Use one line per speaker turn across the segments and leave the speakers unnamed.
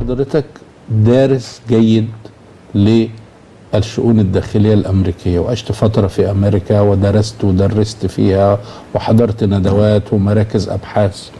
حضرتك دارس جيد للشؤون الداخلية الأمريكية وعشت فترة في أمريكا ودرست ودرست فيها وحضرت ندوات ومراكز أبحاث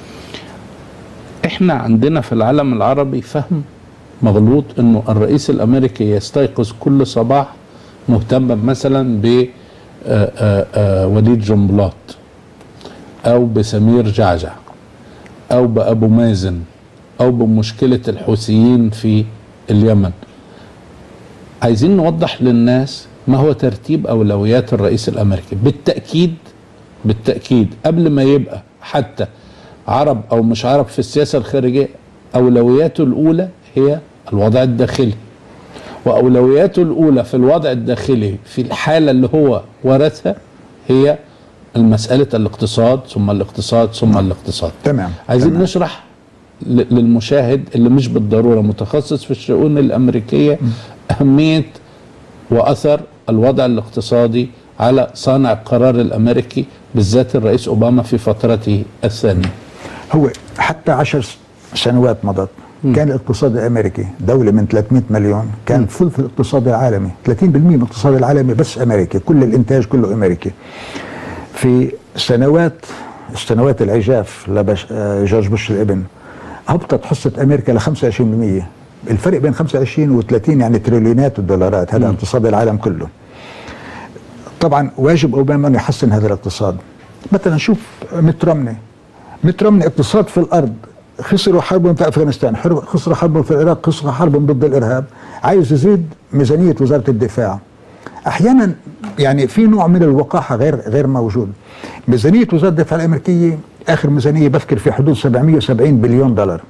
احنا عندنا في العالم العربي فهم مغلوط انه الرئيس الامريكي يستيقظ كل صباح مهتما مثلا ب آه، آه، آه، وليد جنبلاط او بسمير جعجع او بابو مازن او بمشكله الحوثيين في اليمن عايزين نوضح للناس ما هو ترتيب اولويات الرئيس الامريكي بالتاكيد بالتاكيد قبل ما يبقى حتى عرب او مش عرب في السياسه الخارجيه اولوياته الاولى هي الوضع الداخلي واولوياته الاولى في الوضع الداخلي في الحاله اللي هو ورثها هي المساله الاقتصاد ثم الاقتصاد ثم الاقتصاد
تمام
عايزين
تمام.
نشرح ل- للمشاهد اللي مش بالضروره متخصص في الشؤون الامريكيه اهميه واثر الوضع الاقتصادي على صانع القرار الامريكي بالذات الرئيس اوباما في فترته الثانيه.
هو حتى عشر سنوات مضت كان الاقتصاد الامريكي دوله من 300 مليون كان ثلث الاقتصاد العالمي 30% من الاقتصاد العالمي بس امريكي كل الانتاج كله امريكي في سنوات سنوات العجاف لبش آه، جورج بوش الابن هبطت حصه امريكا ل 25% الفرق بين 25 و30 يعني تريليونات الدولارات هذا اقتصاد العالم كله طبعا واجب اوباما انه يحسن هذا الاقتصاد مثلا شوف ميت رومني ميت رومني اقتصاد في الارض خسروا حرب في افغانستان حرب- خسروا حرب في العراق خسروا حرب ضد الارهاب عايز يزيد ميزانيه وزاره الدفاع احيانا يعني في نوع من الوقاحه غير غير موجود ميزانيه وزاره الدفاع الامريكيه اخر ميزانيه بذكر في حدود 770 بليون دولار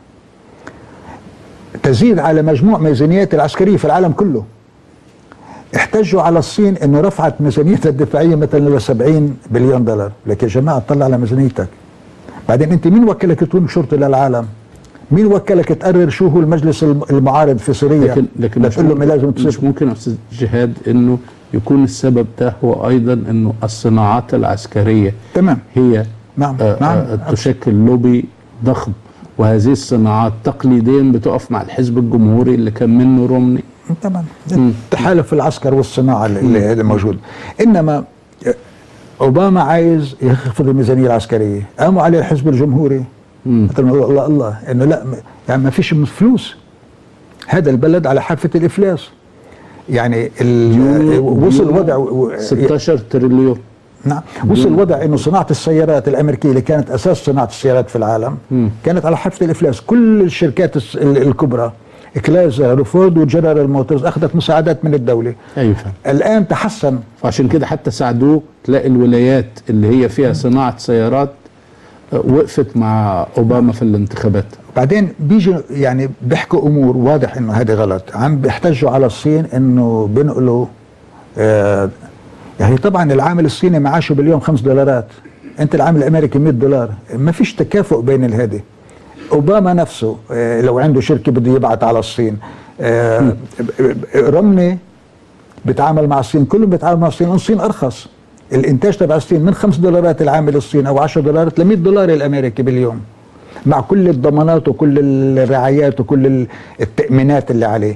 تزيد على مجموع ميزانيات العسكريه في العالم كله احتجوا على الصين انه رفعت ميزانيتها الدفاعيه مثلا ل 70 بليون دولار لك يا جماعه طلع على ميزانيتك بعدين انت مين وكلك تكون شرطه للعالم مين وكلك تقرر شو هو المجلس الم- المعارض في سوريا
لكن لكن مش
تقول له ما
ممكن,
لازم
مش
تصير
ممكن يا استاذ جهاد انه يكون السبب ده هو ايضا انه الصناعات العسكريه
تمام
هي
نعم
آه،
نعم
آه، تشكل لوبي ضخم وهذه الصناعات تقليديا بتقف مع الحزب الجمهوري اللي كان منه رومني
طبعا تحالف العسكر والصناعه اللي اللي موجود انما اوباما عايز يخفض الميزانيه العسكريه قاموا عليه الحزب الجمهوري مثلا الله الله انه لا م- يعني ما فيش فلوس هذا البلد على حافه الافلاس يعني ال- وصل وضع و-
16 تريليون
نعم وصل وضع انه صناعه السيارات الامريكيه اللي كانت اساس صناعه السيارات في العالم كانت على حافه الافلاس كل الشركات الس- ال- الكبرى كلايزر وفورد وجنرال موتورز اخذت مساعدات من الدوله
ايوه فاهم
الان تحسن
فعشان كده حتى ساعدوه تلاقي الولايات اللي هي فيها صناعه سيارات آه، وقفت مع اوباما في الانتخابات
بعدين بيجي يعني بيحكوا امور واضح انه هذه غلط عم بيحتجوا على الصين انه بينقلوا آه يعني طبعا العامل الصيني معاشه باليوم 5 دولارات انت العامل الامريكي 100 دولار ما فيش تكافؤ بين الهدي اوباما نفسه آه لو عنده شركه بده يبعث على الصين آه رمني بيتعامل مع الصين كلهم بيتعاملوا مع الصين لأن الصين ارخص الانتاج تبع الصين من 5 دولارات العامل الصيني او 10 دولارات ل 100 دولار الامريكي باليوم مع كل الضمانات وكل الرعايات وكل ال- التأمينات اللي عليه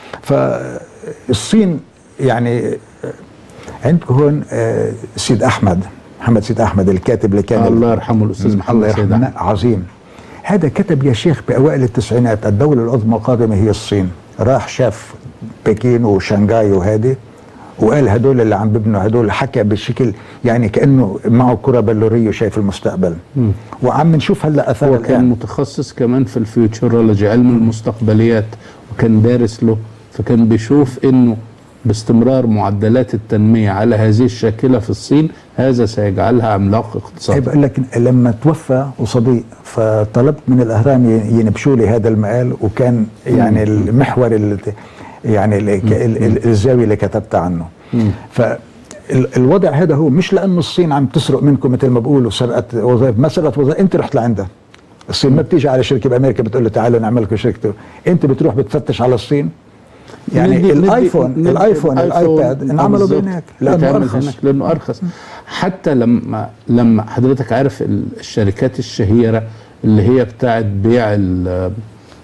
فالصين يعني عندكم هون آه، سيد أحمد محمد سيد أحمد الكاتب اللي كان
الله يرحمه الاستاذ
الله
محمد سيد
يرحمه
أحمد.
عظيم هذا كتب يا شيخ بأوائل التسعينات الدولة العظمى القادمة هي الصين راح شاف بكين وشنغاي وهذه وقال هدول اللي عم ببنوا هدول حكى بشكل يعني كأنه معه كرة بلورية وشايف المستقبل وعم نشوف هلا أثار
هو كان
الآن
متخصص كمان في الفيوتشرولوجي علم المستقبليات وكان دارس له فكان بيشوف انه باستمرار معدلات التنمية على هذه الشاكلة في الصين هذا سيجعلها عملاق
هي
اقتصادي
بقول لك لما توفى وصديق فطلبت من الاهرام ي- ينبشوا لي هذا المقال وكان يعني المحور اللي يعني ال- ال- ال- الزاويه اللي كتبت عنه فالوضع هذا هو مش لانه الصين عم تسرق منكم مثل ما بقولوا سرقت وظائف ما سرقت وظائف انت رحت لعندها الصين ما بتيجي على شركه بامريكا بتقول له تعالوا نعمل لكم شركه انت بتروح بتفتش على الصين يعني
ندي- ندي-
الايفون
ندي
الايفون الايباد انعملوا
بالظبط.
هناك لانه
بيتعمل
ارخص
هناك لانه ارخص حتى لما لما حضرتك عارف ال- الشركات الشهيره اللي هي بتاعت بيع ال-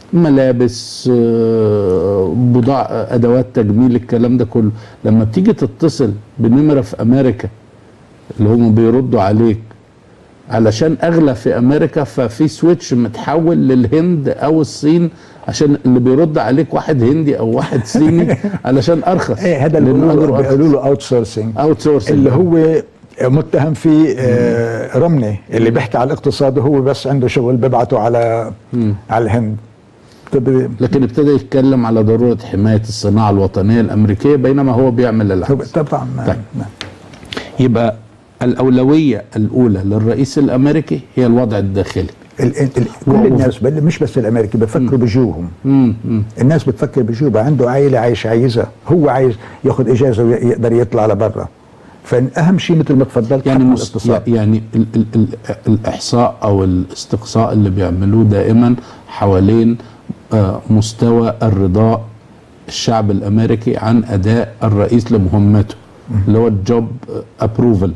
ملابس آه، بضاع آه، ادوات تجميل الكلام ده كله لما بتيجي تتصل بنمره في امريكا اللي هم بيردوا عليك علشان اغلى في امريكا ففي سويتش متحول للهند او الصين عشان اللي بيرد عليك واحد هندي او واحد صيني علشان ارخص
ايه هذا اللي
لأنه
بيقولوا
أجره
بيقولوا له اوت سورسنج
اوت سورس
اللي هو متهم فيه آه، رمني اللي بيحكي على الاقتصاد وهو بس عنده شغل بيبعته على على الهند طب
لكن ابتدى يتكلم على ضروره حمايه الصناعه الوطنيه الامريكيه بينما هو بيعمل
هو
العكس
طبعا
طيب.
نعم.
يبقى الاولويه الاولى للرئيس الامريكي هي الوضع الداخلي
ال- ال- كل
وهو-
الناس بل مش بس الامريكي بفكروا بجوهم
مم. مم.
الناس بتفكر بجوبها عنده عائله عايش عايزها هو عايز ياخذ اجازه ويقدر يطلع لبرا فاهم شيء مثل ما تفضلت
يعني
حتى
مس...
الاقتصاد
يعني ال... ال... ال... الاحصاء او الاستقصاء اللي بيعملوه دائما حوالين آه، مستوى الرضاء الشعب الامريكي عن اداء الرئيس لمهمته اللي هو الجوب ابروفل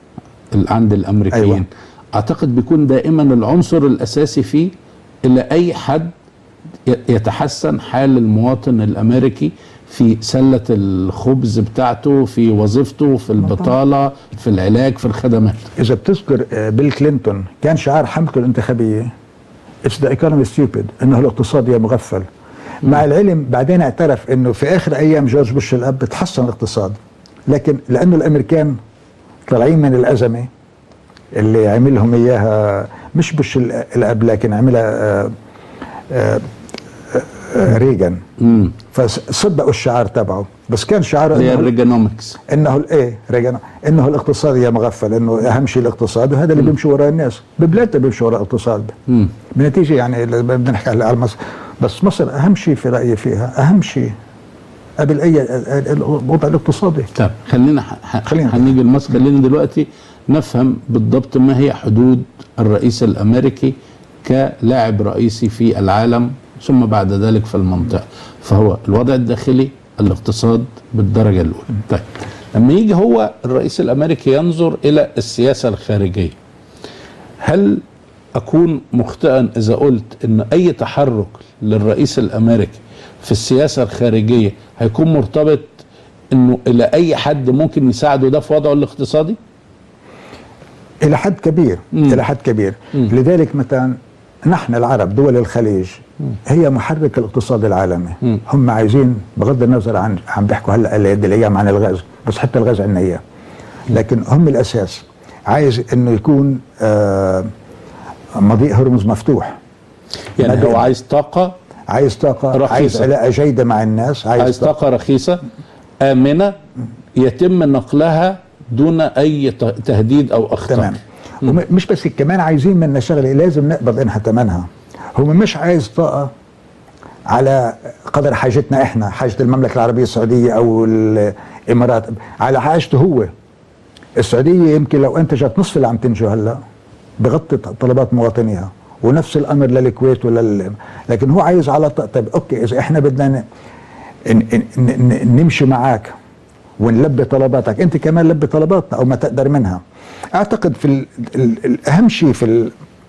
عند الامريكيين
أيوة.
اعتقد بيكون دائما العنصر الاساسي فيه الى اي حد ي- يتحسن حال المواطن الامريكي في سله الخبز بتاعته في وظيفته في البطاله في العلاج في الخدمات
اذا بتذكر آه، بيل كلينتون كان شعار حملته الانتخابيه اتس ذا ايكونومي ستيوبid انه الاقتصاد يا مغفل مع العلم بعدين اعترف انه في اخر ايام جورج بوش الاب تحسن الاقتصاد لكن لانه الامريكان طالعين من الازمه اللي عملهم اياها مش بوش ال- الاب لكن عملها آه، آه، آه، ريغان
امم
فصدقوا الشعار تبعه بس كان شعاره
هي
إنه
الريجانومكس
انه الايه رجعنا انه الاقتصاد يا مغفل انه اهم شيء الاقتصاد وهذا اللي بيمشي وراء الناس ببلادنا بيمشي وراء الاقتصاد
مم.
بنتيجه يعني اللي بدنا نحكي على على مصر بس مصر اهم شيء في رايي فيها اهم شيء قبل اي ال- ال- الوضع الاقتصادي
طب خلينا ح- ح-
خلينا.
هنيجي لمصر خلينا دلوقتي نفهم بالضبط ما هي حدود الرئيس الامريكي كلاعب رئيسي في العالم ثم بعد ذلك في المنطقه فهو الوضع الداخلي الاقتصاد بالدرجه الاولى طيب لما يجي هو الرئيس الامريكي ينظر الى السياسه الخارجيه هل اكون مخطئا اذا قلت ان اي تحرك للرئيس الامريكي في السياسه الخارجيه هيكون مرتبط انه الى اي حد ممكن يساعده ده في وضعه الاقتصادي؟
الى حد كبير
مم.
الى حد كبير
مم.
لذلك مثلا نحن العرب دول الخليج هي محرك الاقتصاد العالمي
مم.
هم عايزين بغض النظر عن عم بيحكوا هلا هذه الايام عن الغاز بس حتى الغاز عندنا اياه لكن هم الاساس عايز انه يكون آه مضيق هرمز مفتوح
يعني
بدأ-
هو عايز طاقه
عايز طاقه
رخيصة.
عايز علاقه جيده مع الناس عايز,
عايز طاقه رخيصه امنه يتم نقلها دون اي ت- تهديد او اخطار
تمام ومش بس كمان عايزين منا شغله لازم نقبض انها ثمنها هو مش عايز طاقه على قدر حاجتنا احنا حاجه المملكه العربيه السعوديه او الامارات على حاجته هو السعوديه يمكن لو انتجت نصف اللي عم تنتجه هلا بغطي طلبات مواطنيها ونفس الامر للكويت ولل لكن هو عايز على ط... طيب اوكي اذا احنا بدنا ن... ن... ن... ن... نمشي معك ونلبي طلباتك انت كمان لبي طلباتنا او ما تقدر منها اعتقد في ال... ال... الاهم شيء في ال...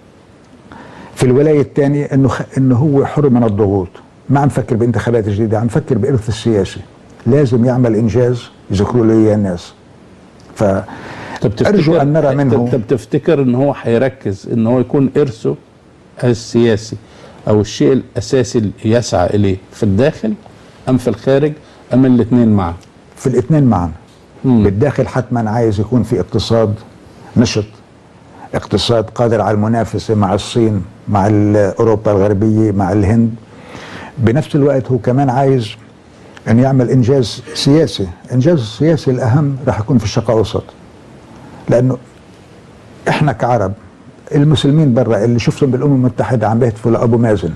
في الولايه الثانيه انه خ... انه هو حر من الضغوط ما عم فكر بانتخابات جديده عم فكر بإرث السياسي لازم يعمل انجاز يذكروا له اياه الناس ف
طب
ارجو ان نرى منه
انت بتفتكر ان هو هيركز ان هو يكون ارثه السياسي او الشيء الاساسي اللي يسعى اليه في الداخل ام في الخارج ام الاثنين معا
في الاثنين معا
مم.
بالداخل حتما عايز يكون في اقتصاد نشط اقتصاد قادر على المنافسه مع الصين مع ال- اوروبا الغربيه مع الهند بنفس الوقت هو كمان عايز ان يعمل انجاز سياسي انجاز السياسي الاهم راح يكون في الشرق الاوسط لانه احنا كعرب المسلمين برا اللي شفتهم بالامم المتحده عم بيهتفوا لابو مازن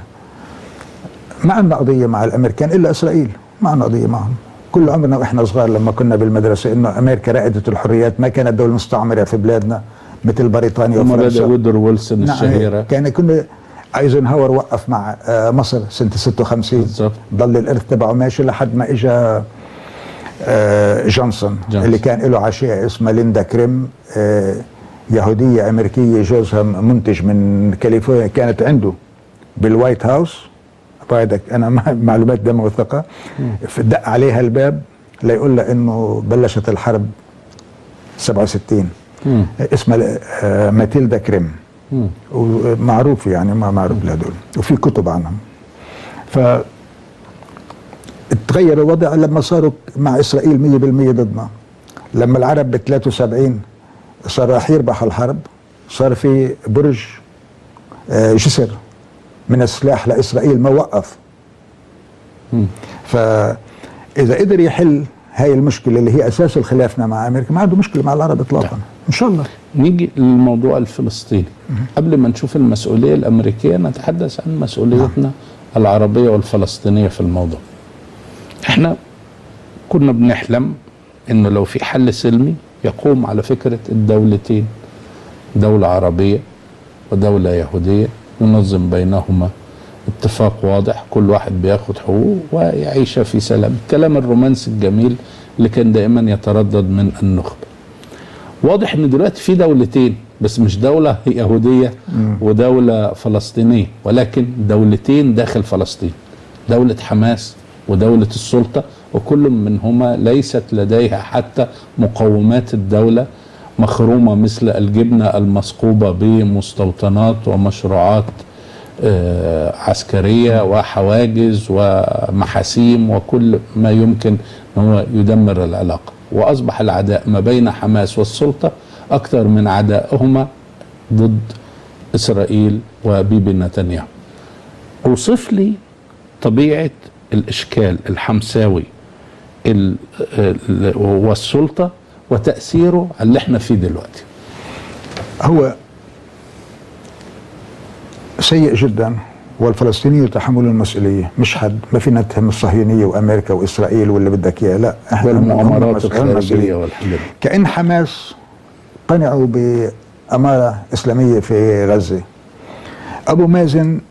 ما عندنا قضيه مع الامريكان الا اسرائيل ما عندنا قضيه معهم كل عمرنا واحنا صغار لما كنا بالمدرسه انه امريكا رائده الحريات ما كانت دوله مستعمره في بلادنا مثل بريطانيا
ومبادئ
وفرنسا
وودر ويلسون
نعم
الشهيره
كان كنا ايزنهاور وقف مع آه، مصر سنه 56
بالظبط.
ضل الارث تبعه ماشي لحد ما اجى آه، جونسون
جونسون.
اللي كان له عشيقه اسمها ليندا كريم آه، يهوديه امريكيه جوزها منتج من كاليفورنيا كانت عنده بالوايت هاوس بعدك انا مع- معلومات ده موثقه دق عليها الباب لا يقول لها انه بلشت الحرب 67
مم.
اسمها آه، ماتيلدا كريم
مم.
ومعروف يعني ما معروف لهدول وفي كتب عنهم ف تغير الوضع لما صاروا مع اسرائيل 100% ضدنا لما العرب ب 73 صار راح يربح الحرب صار في برج آه، جسر من السلاح لاسرائيل ما وقف
مم.
فاذا قدر يحل هاي المشكله اللي هي اساس خلافنا مع امريكا ما عنده مشكله مع العرب اطلاقا ان شاء الله
نيجي للموضوع الفلسطيني قبل ما نشوف المسؤولية الأمريكية نتحدث عن مسؤوليتنا العربية والفلسطينية في الموضوع احنا كنا بنحلم انه لو في حل سلمي يقوم على فكرة الدولتين دولة عربية ودولة يهودية ينظم بينهما اتفاق واضح كل واحد بياخد حقوقه ويعيش في سلام الكلام الرومانسي الجميل اللي كان دائما يتردد من النخبة واضح ان دلوقتي في دولتين بس مش دولة يهودية ودولة فلسطينية ولكن دولتين داخل فلسطين دولة حماس ودولة السلطة وكل منهما ليست لديها حتى مقومات الدولة مخرومة مثل الجبنة المصقوبة بمستوطنات ومشروعات آه، عسكرية وحواجز ومحاسيم وكل ما يمكن أن هو يدمر العلاقة وأصبح العداء ما بين حماس والسلطة أكثر من عدائهما ضد إسرائيل وبيبي نتنياهو أوصف لي طبيعة الإشكال الحمساوي ال- ال- والسلطة وتأثيره على اللي احنا فيه دلوقتي
هو سيء جدا والفلسطينيين يتحملون المسؤوليه مش حد ما فينا نتهم الصهيونيه وامريكا واسرائيل واللي بدك اياه لا احنا هم
والمؤامرات
مسؤولين
الخارجية
مسؤولين.
والحاجات دي.
كأن حماس قنعوا بأمارة إسلامية في غزة أبو مازن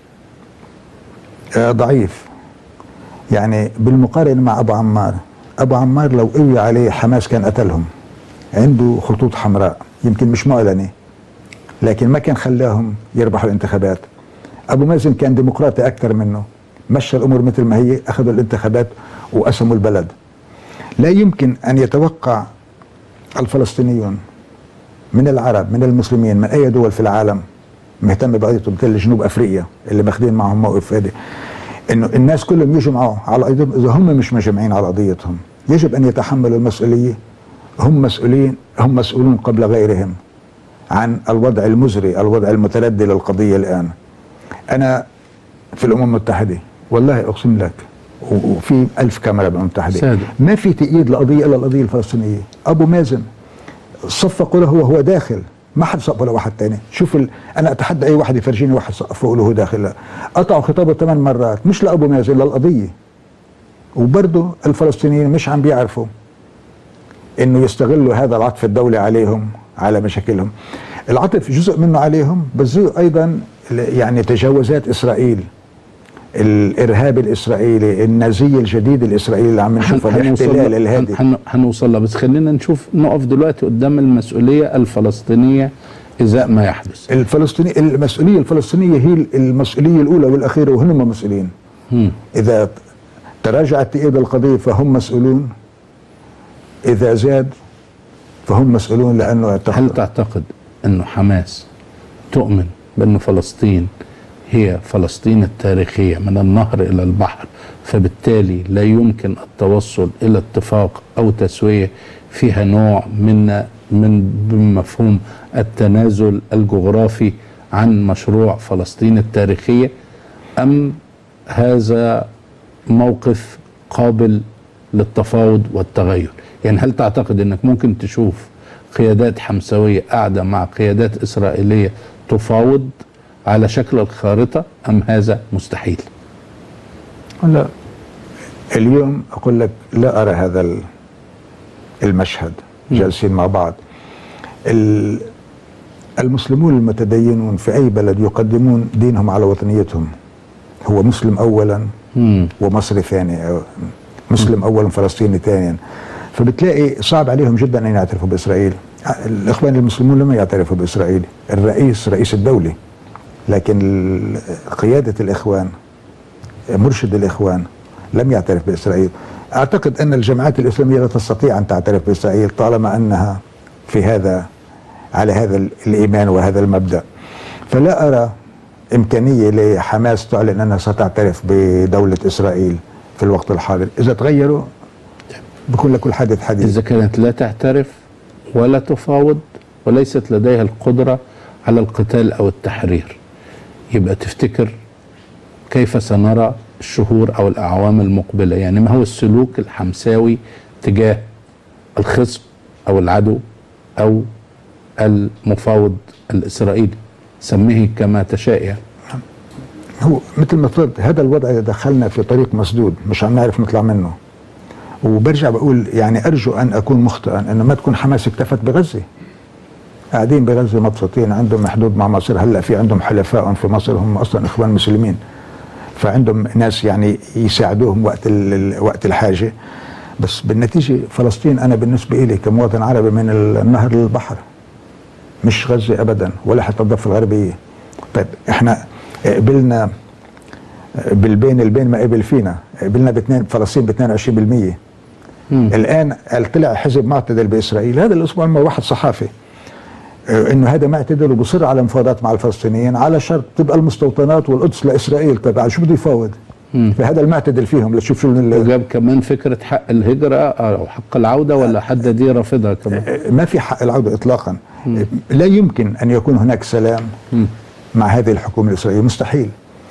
آه، ضعيف يعني بالمقارنة مع أبو عمار أبو عمار لو قوي عليه حماس كان قتلهم عنده خطوط حمراء يمكن مش معلنة لكن ما كان خلاهم يربحوا الانتخابات أبو مازن كان ديمقراطي أكثر منه مشى الأمور مثل ما هي أخذوا الانتخابات وقسموا البلد لا يمكن أن يتوقع الفلسطينيون من العرب من المسلمين من اي دول في العالم مهتم بقضيتهم مثل جنوب افريقيا اللي ماخذين معهم موقف هذا انه الناس كلهم يجمعوا على قضيتهم اذا هم مش مجمعين على قضيتهم يجب ان يتحملوا المسؤوليه هم مسؤولين هم مسؤولون قبل غيرهم عن الوضع المزري الوضع المتردي للقضيه الان انا في الامم المتحده والله اقسم لك و- وفي ألف كاميرا بالامم المتحده
صادق.
ما في تأييد لقضيه الا القضيه الفلسطينيه ابو مازن صفقوا له وهو داخل ما حد صفقوا له واحد تاني شوف ال... انا اتحدى اي واحد يفرجيني واحد صفقوا له وهو داخل لا. قطعوا خطابه ثمان مرات مش لابو مازن للقضيه وبرضه الفلسطينيين مش عم بيعرفوا انه يستغلوا هذا العطف الدولي عليهم على مشاكلهم العطف جزء منه عليهم بس جزء ايضا يعني تجاوزات اسرائيل الارهاب الاسرائيلي النازي الجديد الاسرائيلي اللي عم نشوفه
هن- هنوصل
الاحتلال
له-
الهادي
هن- هن- هنوصل لها بس خلينا نشوف نقف دلوقتي قدام المسؤولية الفلسطينية إزاء ما يحدث
الفلسطيني المسؤوليه الفلسطينيه هي المسؤوليه الاولى والاخيره وهم مسؤولين
مم.
اذا تراجعت تأييد القضيه فهم مسؤولون اذا زاد فهم مسؤولون لانه
هل
اتخذ
تعتقد أنه حماس تؤمن بأن فلسطين هي فلسطين التاريخية من النهر إلى البحر فبالتالي لا يمكن التوصل إلى اتفاق أو تسوية فيها نوع من من بمفهوم التنازل الجغرافي عن مشروع فلسطين التاريخية أم هذا موقف قابل للتفاوض والتغير يعني هل تعتقد أنك ممكن تشوف قيادات حمسوية قاعدة مع قيادات إسرائيلية تفاوض على شكل الخارطة أم هذا مستحيل
لا اليوم اقول لك لا ارى هذا ال- المشهد جالسين مع بعض ال- المسلمون المتدينون في اي بلد يقدمون دينهم على وطنيتهم هو مسلم اولا
مم.
ومصري ثاني أو مسلم اولا فلسطيني ثانيا فبتلاقي صعب عليهم جدا ان يعترفوا باسرائيل الاخوان المسلمون لم يعترفوا باسرائيل الرئيس رئيس الدوله لكن ال- قياده الاخوان مرشد الاخوان لم يعترف باسرائيل اعتقد ان الجماعات الاسلاميه لا تستطيع ان تعترف باسرائيل طالما انها في هذا على هذا الايمان وهذا المبدا فلا ارى امكانيه لحماس تعلن انها ستعترف بدوله اسرائيل في الوقت الحاضر اذا تغيروا بكون لكل حادث حديث
إذا كانت لا تعترف ولا تفاوض وليست لديها القدرة على القتال أو التحرير يبقى تفتكر كيف سنرى الشهور أو الأعوام المقبلة يعني ما هو السلوك الحمساوي تجاه الخصم أو العدو أو المفاوض الإسرائيلي سميه كما تشاء يعني
هو مثل ما قلت هذا الوضع اذا دخلنا في طريق مسدود مش عم نعرف نطلع منه وبرجع بقول يعني ارجو ان اكون مخطئا انه ما تكون حماس اكتفت بغزه قاعدين بغزه مبسوطين عندهم حدود مع مصر هلا في عندهم حلفاء في مصر هم اصلا اخوان مسلمين فعندهم ناس يعني يساعدوهم وقت ال- ال- وقت الحاجه بس بالنتيجه فلسطين انا بالنسبه لي كمواطن عربي من النهر للبحر مش غزه ابدا ولا حتى الضفه الغربيه طيب احنا قبلنا بالبين البين ما قبل فينا قبلنا باثنين فلسطين ب 22%
مم.
الان قال طلع حزب معتدل باسرائيل هذا الاسبوع ما واحد صحافي آه، انه هذا معتدل وبصر على مفاوضات مع الفلسطينيين على شرط تبقى المستوطنات والقدس لاسرائيل طيب على شو بده يفاوض؟
مم.
فهذا المعتدل فيهم لتشوف شو ال-
وجاب كمان فكرة حق الهجرة أو حق العودة ولا حد دي رافضها كمان
آه، ما في حق العوده اطلاقا آه، لا يمكن ان يكون هناك سلام
مم.
مع هذه الحكومه الاسرائيليه مستحيل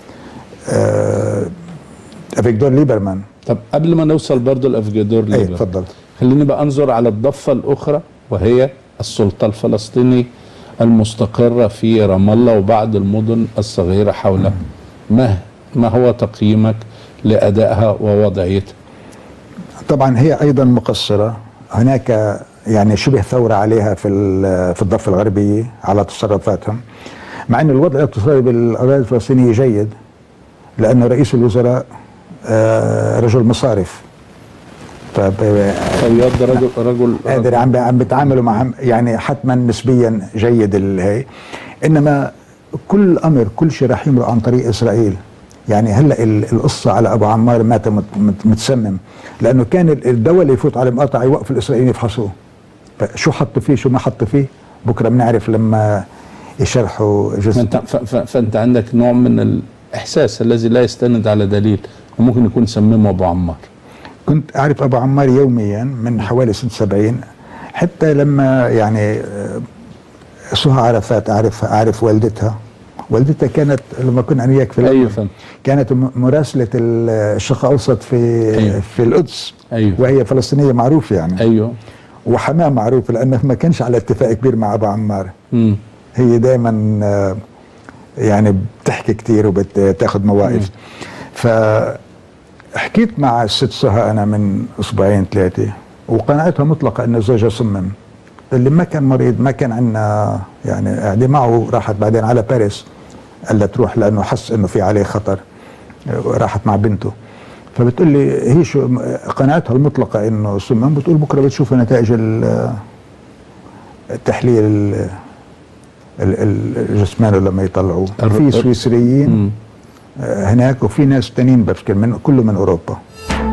آه، افيكدور ليبرمان
طب قبل ما نوصل برضو لأفجدور
اي
ليبر
تفضل
خليني بقى انظر على الضفة الأخرى وهي السلطة الفلسطيني المستقرة في رام الله وبعض المدن الصغيرة حولها ما ما هو تقييمك لأدائها ووضعيتها
طبعا هي ايضا مقصره هناك يعني شبه ثوره عليها في ال- في الضفه الغربيه على تصرفاتهم مع ان الوضع الاقتصادي بالقضايا الفلسطينيه جيد لان رئيس الوزراء آه، رجل مصارف فب-
فياض رجل رجل,
قادر عم عم بيتعاملوا مع يعني حتما نسبيا جيد ال- هي انما كل امر كل شيء راح يمرق عن طريق اسرائيل يعني هلا ال- القصه على ابو عمار مات مت- مت- متسمم لانه كان ال- الدواء اللي يفوت على المقاطع يوقف الاسرائيليين يفحصوه فشو حطوا فيه شو ما حطوا فيه بكره بنعرف لما يشرحوا جزء
فانت, ف- ف- فانت عندك نوع من الإحساس الذي لا يستند على دليل وممكن يكون سممه أبو عمار
كنت اعرف ابو عمار يوميا من حوالي 76 حتى لما يعني آه، سهى عرفات اعرف اعرف والدتها والدتها كانت لما كنا انا وياك في
أيوة
الأول،
فهمت.
كانت م- مراسله ال- الشرق الاوسط في
أيوة.
في القدس
أيوة.
وهي فلسطينيه معروفه يعني
أيوه
وحماه معروف لانه ما كانش على اتفاق كبير مع ابو عمار
مم.
هي دائما آه، يعني بتحكي كثير وبتاخذ مواقف فحكيت مع الست سهى انا من اسبوعين ثلاثه وقناعتها مطلقه ان زوجها صمم اللي ما كان مريض ما كان عندنا يعني قاعدين معه راحت بعدين على باريس قال لها تروح لانه حس انه في عليه خطر آه، راحت مع بنته فبتقول لي هي شو قناعتها المطلقه انه صمم بتقول بكره بتشوف نتائج ال- التحليل ال- ال- ال- الجسماني لما يطلعوه
الر-
في سويسريين
مم.
آه، هناك وفي ناس تانيين بفكر من كله من اوروبا